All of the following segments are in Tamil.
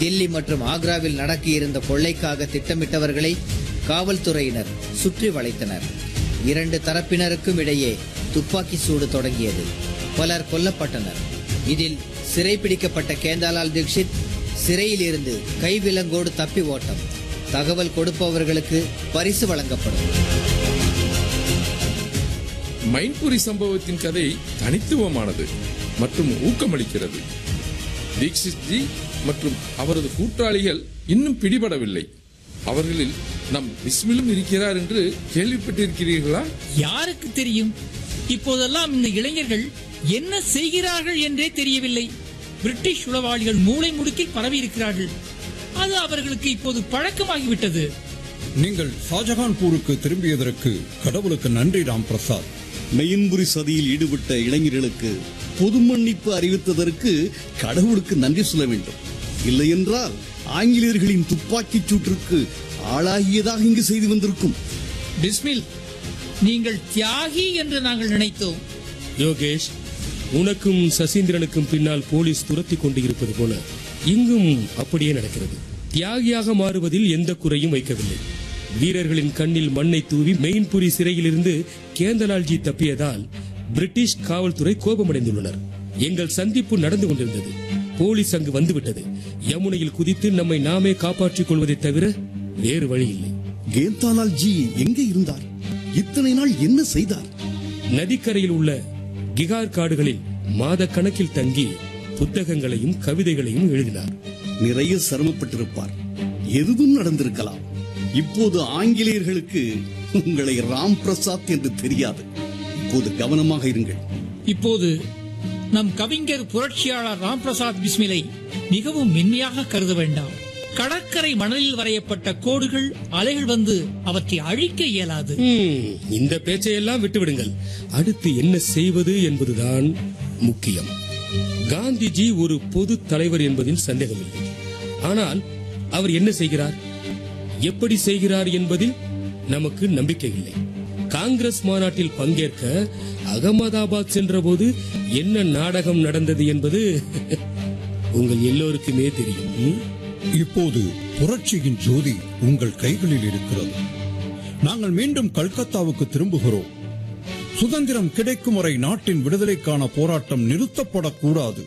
தில்லி மற்றும் ஆக்ராவில் நடக்க இருந்த கொள்ளைக்காக திட்டமிட்டவர்களை காவல்துறையினர் சுற்றி வளைத்தனர் இரண்டு தரப்பினருக்கும் இடையே துப்பாக்கி சூடு தொடங்கியது பலர் கொல்லப்பட்டனர் இதில் சிறைப்பிடிக்கப்பட்ட கேந்தாலால் தீக்ஷித் சிறையில் இருந்து கைவிலங்கோடு தப்பி ஓட்டம் தகவல் கொடுப்பவர்களுக்கு பரிசு வழங்கப்படும் மைன்புரி சம்பவத்தின் கதை தனித்துவமானது மற்றும் ஊக்கமளிக்கிறது தீக்ஷித் ஜி மற்றும் அவரது கூட்டாளிகள் இன்னும் பிடிபடவில்லை அவர்களில் நம் பிஸ்மிலும் இருக்கிறார் என்று கேள்விப்பட்டிருக்கிறீர்களா யாருக்கு தெரியும் இப்போதெல்லாம் இந்த இளைஞர்கள் என்ன செய்கிறார்கள் என்றே தெரியவில்லை பிரிட்டிஷ் உளவாளிகள் மூளை முடுக்கில் பரவி இருக்கிறார்கள் அது அவர்களுக்கு இப்போது பழக்கமாகிவிட்டது நீங்கள் ஷாஜகான்பூருக்கு திரும்பியதற்கு கடவுளுக்கு நன்றி ராம் பிரசாத் மெயின்புரி சதியில் ஈடுபட்ட இளைஞர்களுக்கு பொது மன்னிப்பு அறிவித்ததற்கு கடவுளுக்கு நன்றி சொல்ல வேண்டும் இல்லையென்றால் ஆங்கிலேயர்களின் துப்பாக்கிச் சூட்டிற்கு ஆளாகியதாக இங்கு செய்து வந்திருக்கும் பிஸ்மில் நீங்கள் தியாகி என்று நாங்கள் நினைத்தோம் யோகேஷ் உனக்கும் சசீந்திரனுக்கும் பின்னால் போலீஸ் துரத்தி கொண்டு இருப்பது போல இங்கும் அப்படியே நடக்கிறது தியாகியாக மாறுவதில் எந்த குறையும் வைக்கவில்லை வீரர்களின் கண்ணில் மண்ணை தூவி மெயின்புரி சிறையிலிருந்து கேந்தலால்ஜி தப்பியதால் பிரிட்டிஷ் காவல்துறை கோபமடைந்துள்ளனர் எங்கள் சந்திப்பு நடந்து கொண்டிருந்தது போலீஸ் அங்கு வந்துவிட்டது யமுனையில் குதித்து நம்மை நாமே காப்பாற்றிக் கொள்வதைத் தவிர வேறு வழி இல்லை கேந்தாலால் ஜி எங்கே இருந்தார் இத்தனை நாள் என்ன செய்தார் நதிக்கரையில் உள்ள கிகார் காடுகளில் மாத கணக்கில் தங்கி புத்தகங்களையும் கவிதைகளையும் எழுதினார் நிறைய சிரமப்பட்டிருப்பார் எதுவும் நடந்திருக்கலாம் இப்போது ஆங்கிலேயர்களுக்கு உங்களை ராம் பிரசாத் என்று தெரியாது இப்போது கவனமாக இருங்கள் இப்போது நம் கவிஞர் புரட்சியாளர் ராம்பிரசாத் பிஸ்மிலை மிகவும் மென்மையாக கருத வேண்டாம் கடற்கரை மணலில் வரையப்பட்ட கோடுகள் அலைகள் வந்து அவற்றை அழிக்க இயலாது ஹம், இந்த பேச்சையெல்லாம் விட்டுவிடுங்கள் அடுத்து என்ன செய்வது என்பதுதான் முக்கியம் காந்திஜி ஒரு பொது தலைவர் என்பதில் சந்தேகமில்லை ஆனால் அவர் என்ன செய்கிறார் எப்படி செய்கிறார் என்பதில் நமக்கு நம்பிக்கை இல்லை காங்கிரஸ் மாநாட்டில் பங்கேற்க அகமதாபாத் சென்றபோது என்ன நாடகம் நடந்தது என்பது உங்கள் எல்லோருக்குமே தெரியும் ம்? இப்போது புரட்சியின் ஜோதி உங்கள் கைகளில் இருக்கிறது நாங்கள் மீண்டும் கல்கத்தாவுக்கு திரும்புகிறோம் சுதந்திரம் கிடைக்கும் வரை நாட்டின் விடுதலைக்கான போராட்டம் நிறுத்தப்படக்கூடாது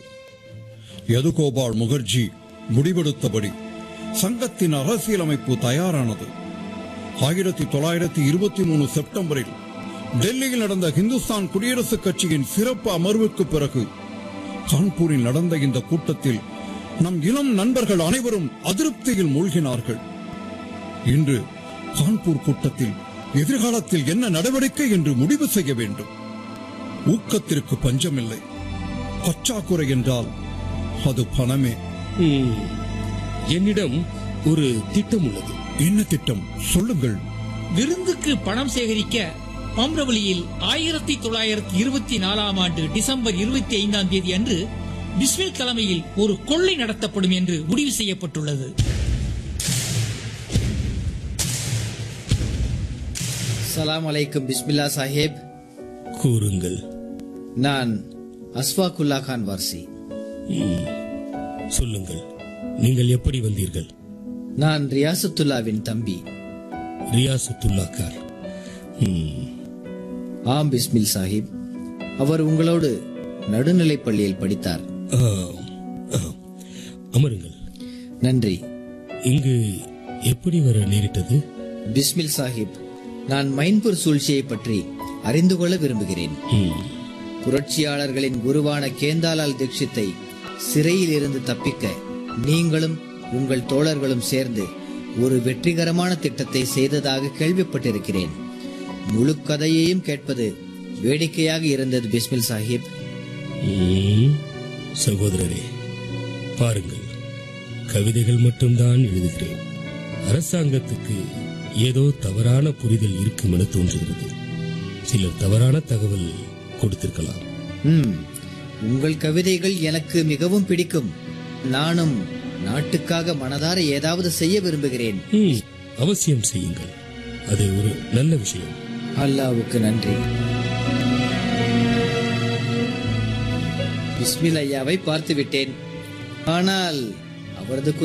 யதுகோபால் முகர்ஜி முடிவெடுத்தபடி சங்கத்தின் அரசியலமைப்பு தயாரானது ஆயிரத்தி தொள்ளாயிரத்தி இருபத்தி மூணு செப்டம்பரில் டெல்லியில் நடந்த இந்துஸ்தான் குடியரசுக் கட்சியின் சிறப்பு அமர்வுக்கு பிறகு கான்பூரில் நடந்த இந்த கூட்டத்தில் நம் இளம் நண்பர்கள் அனைவரும் அதிருப்தியில் மூழ்கினார்கள் இன்று கான்பூர் கூட்டத்தில் எதிர்காலத்தில் என்ன நடவடிக்கை என்று முடிவு செய்ய வேண்டும் ஊக்கத்திற்கு பஞ்சமில்லை பற்றாக்குறை என்றால் அது பணமே ம், என்னிடம் ஒரு திட்டம் உள்ளது என்ன திட்டம் சொல்லுங்கள் விருந்துக்கு பணம் சேகரிக்க பம்ரவலியில் ஆயிரத்தி தொள்ளாயிரத்தி இருபத்தி நாலாம் ஆண்டு டிசம்பர் இருபத்தி ஐந்தாம் தேதி அன்று பிஸ்மில் தலைமையில் ஒரு கொள்ளை நடத்தப்படும் என்று முடிவு செய்யப்பட்டுள்ளது சலாம் அலைக்கும் பிஸ்மில்லா சாஹேப் கூறுங்கள் நான் அஸ்வாக்குல்லா கான் வார்சி ம், சொல்லுங்கள் நீங்கள் எப்படி வந்தீர்கள் நான் ரியாசத்துல்லாவின் தம்பி ரியாசத்துல்லா கார் ம், ஆம் பிஸ்மில் சாஹிப் அவர் உங்களோடு நடுநிலைப் பள்ளியில் படித்தார் ஆம், ஆம். அமருங்கள் நன்றி இங்கு எப்படி வர நேரிட்டது பிஸ்மில் சாஹிப் நான் மைன்பூர் சூழ்ச்சியை பற்றி அறிந்து கொள்ள விரும்புகிறேன் ம், புரட்சியாளர்களின் குருவான கேந்தாலால் தீட்சித்தை சிறையில் இருந்து தப்பிக்க நீங்களும் உங்கள் தோழர்களும் சேர்ந்து ஒரு வெற்றிகரமான திட்டத்தை செய்ததாக கேள்விப்பட்டிருக்கிறேன் முழு கதையையும் கேட்பது வேடிக்கையாக இருந்தது பிஸ்மில் சாஹிப் ம், சகோதரரே பாருங்கள் கவிதைகள் மட்டும்தான் எழுதுகிறேன் அரசாங்கத்துக்கு ஏதோ தவறான புரிதல் இருக்கும் என தோன்றுகிறது சிலர் தவறான தகவல் கொடுத்திருக்கலாம் ம் உங்கள் கவிதைகள் எனக்கு மிகவும் பிடிக்கும் நானும் நாட்டுக்காக மனதார ஏதாவது செய்ய விரும்புகிறேன் ம், அவசியம் செய்யுங்கள் அது ஒரு நல்ல விஷயம் அல்லாவுக்கு நன்றி பிஸ்மில் ஐயாவை பார்த்து விட்டேன் ஆனால் அவரது